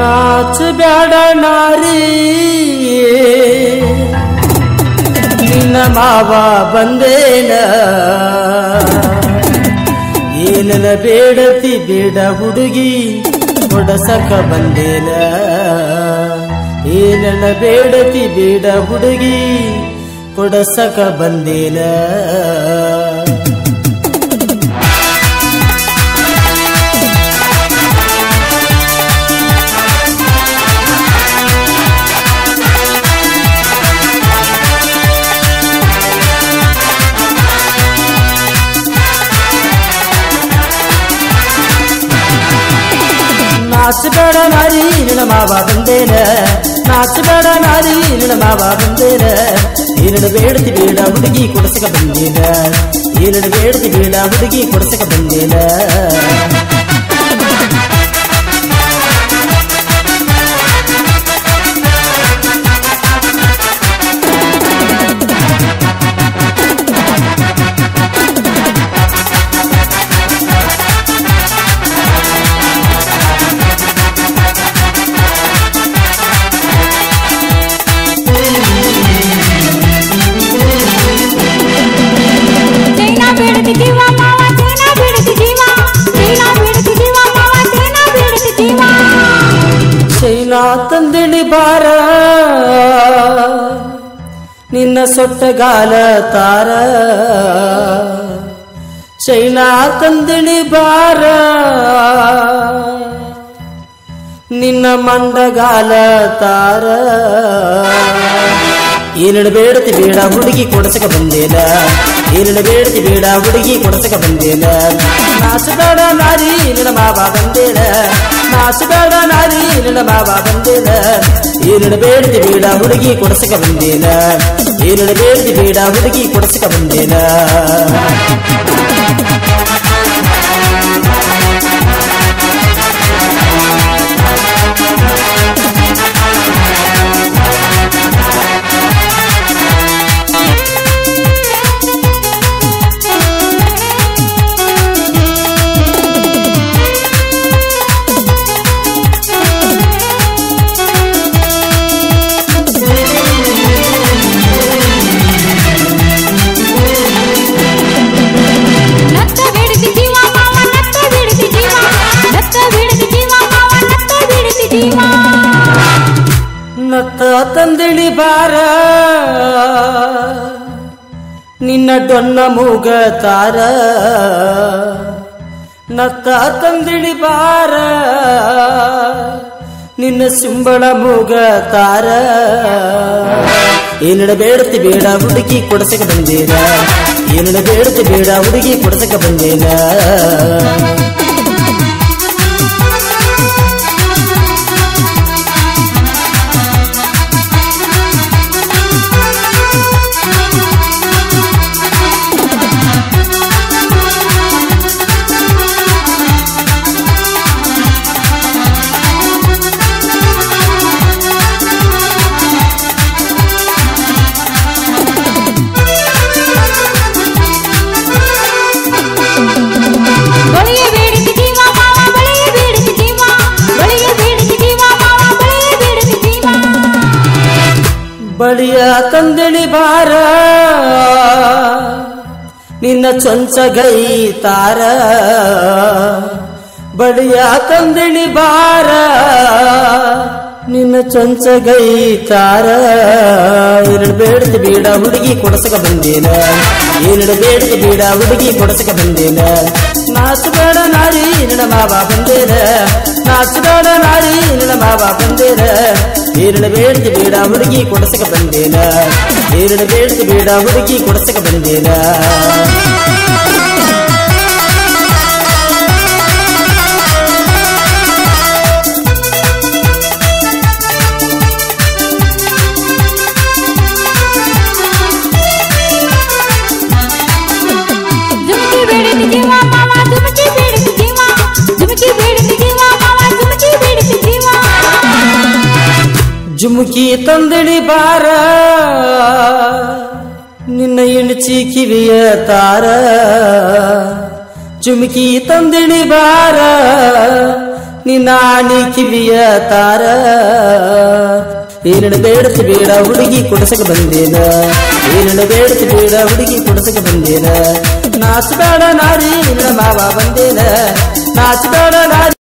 ನಾಚ ಬ್ಯಾಡ ನಾರಿ ನಿನ್ನ ಮಾವ ಬಂದೇನ ಏನನ ಬೇಡತಿ ಬೇಡ ಹುಡುಗಿ ಕೊಡಸಕ ಬಂದೇನ ಏನನ ಬೇಡತಿ ಬೇಡ ಹುಡುಗಿ ಕೊಡಸಕ ಬಂದೇನ ನಾಚಬೇಡ ನಾರಿ ನಿನ್ನ ಮಾವ ಬಂದೇನ ನಾಚಬೇಡ ನಾರಿ ನಿನ್ನ ಮಾವ ಬಂದೇನ ಏನನ್ನು ಬೇಡತಿ ಬೇಡ ಹುಡುಗಿ ಕೊಡಸಕ ಬಂದೇನ ಏನನ್ನು ಬೇಡತಿ ಬೇಡ ಹುಡುಗಿ ಕೊಡಸಕ ಬಂದೇನ ಚೈನಾ ಬೇಡತಿದ್ದೀವ ಮಾವ ಚೈನಾ ಬೇಡತಿದ್ದೀವ ಚೈನಾ ಬೇಡತಿದ್ದೀವ ಮಾವ ಚೈನಾ ಬೇಡತಿದ್ದೀವ ಚೈನಾ ತಂದಿಳಿ ಬಾರ ನಿನ್ನ ಸೊಟ್ಟಗಾಲ ತಾರ ಚೈನಾ ತಂದಿಳಿ ಬಾರ ನಿನ್ನ ಮಂಡಗಾಲ ತಾರ ಏನನ್ನು ಬೇಡತಿ ಬೇಡ ಹುಡುಗಿ ಕೊಡಸಕ ಬಂದೇನ ಏನನ್ನು ಬೇಡತಿ ಬೇಡ ಹುಡುಗಿ ಕೊಡಸಕ ಬಂದೇನ ನಾಚಬೇಡ ನಾರಿ ನಿನ್ನ ಮಾವ ಬಂದೇನ ನಾಚಬೇಡ ನಾರಿ ನಿನ್ನ ಮಾವ ಬಂದೇನ ಏನನ್ನು ಬೇಡತಿ ಬೇಡ ಹುಡುಗಿ ಕೊಡಸಕ ಬಂದೇನ ಏನನ್ನು ಬೇಡತಿ ಬೇಡ ಹುಡುಗಿ ಕೊಡಸಕ ಬಂದೇನ ನತ್ತ ಬೇಡತಿದ್ದೀವ ಮಾವ ನತ್ತ ಬೇಡತಿದ್ದೀವ ನತ್ತ ಬೇಡತಿದ್ದೀವ ಮಾವ ನತ್ತ ಬೇಡತಿದ್ದೀವ ನತ್ತ ತಂದಿಳಿ ಬಾರ ನಿನ್ನ ಡೊನ್ನ ಮೂಗ ತಾರ ನತ್ತ ತಂದಿಳಿ ಬಾರ ನಿನ್ನ ಸಿಂಬಳ ಮೂಗ ತಾರ ಏನಡ ಬೇಡತಿ ಬೇಡ ಹುಡುಗಿ ಕೊಡಸಕ ಬಂದೇನ ಏನಡ ಬೇಡತಿ ಬೇಡ ಹುಡುಗಿ ಕೊಡಸಕ ಬಂದೇನ ಬಳಿಯ ಬೇಡತಿದ್ದೀವ ಮಾವ ಬಳಿಯ ಬೇಡತಿದ್ದೀವ ಬಳಿಯ ಬೇಡತಿದ್ದೀವ ಮಾವ ಬಳಿಯ ಬೇಡತಿದ್ದೀವ ಬಳಿಯ ತಂದಿಳಿ ಬಾರ ನಿನ್ನ ಚೊಂಚ ಗೈ ತಾರ ಬಳಿಯ ತಂದಿಳಿ ಬಾರ ನಿನ್ನ ಚೊಂಚ ಗೈ ತಾರ ಎರಡು ಬೇಡತಿ ಬೇಡ ಹುಡುಗಿ ಕೊಡಸಕ ಬಂದೇನ ಏನೆರಡು ಬೇಡತಿ ಬೇಡ ಹುಡುಗಿ ಕೊಡಸಕ ಬಂದೇನ ನಾಚಬೇಡ ನಾರಿ ನಿನ್ನ ಮಾವ ಬಂದೇನ ನಾಚಬೇಡ ನಾರಿ ನಿನ್ನ ಮಾವ ಬಂದೇನ ಏರಳು ಬೇಡತಿ ಬೇಡ ಹುಡುಗಿ ಕೊಡಸಕ ಬಂದೇನ ಏರಳು ಬೇಡತಿ ಬೇಡ ಹುಡುಗಿ ಕೊಡಸಕ ಬಂದೇನ ಜುಮಕಿ ಬೇಡತಿದ್ದೀವ ಮಾವ ಜುಮಕಿ ಬೇಡತಿದ್ದೀವ ಜುಮಕಿ ಬೇಡತಿದ್ದೀವ ಮಾವ ಜುಮಕಿ ಬೇಡತಿದ್ದೀವ ಜುಮುಕಿ ತಂದಿಳಿ ಬಾರ ನಿನ್ನ ಇಣಚಿ ಕಿವಿಯ ತಾರ ಜುಮುಕಿ ತಂದಿಳಿ ಬಾರ ನಿನ್ನ ಆಣಿ ಕಿವಿಯ ತಾರ ಏನನ್ನು ಬೇಡತಿ ಬೇಡ ಹುಡುಗಿ ಕುಡಸಕ ಬಂದೇನ ಏನನ್ನು ಬೇಡತಿ ಬೇಡ ಹುಡುಗಿ ಕುಡಸಕ ಬಂದೇನ ನಾಚಬೇಡ ನಾರಿ ನಿನ್ನ ಮಾವ ಬಂದೇನ ನಾಚಬೇಡ ನಾರಿ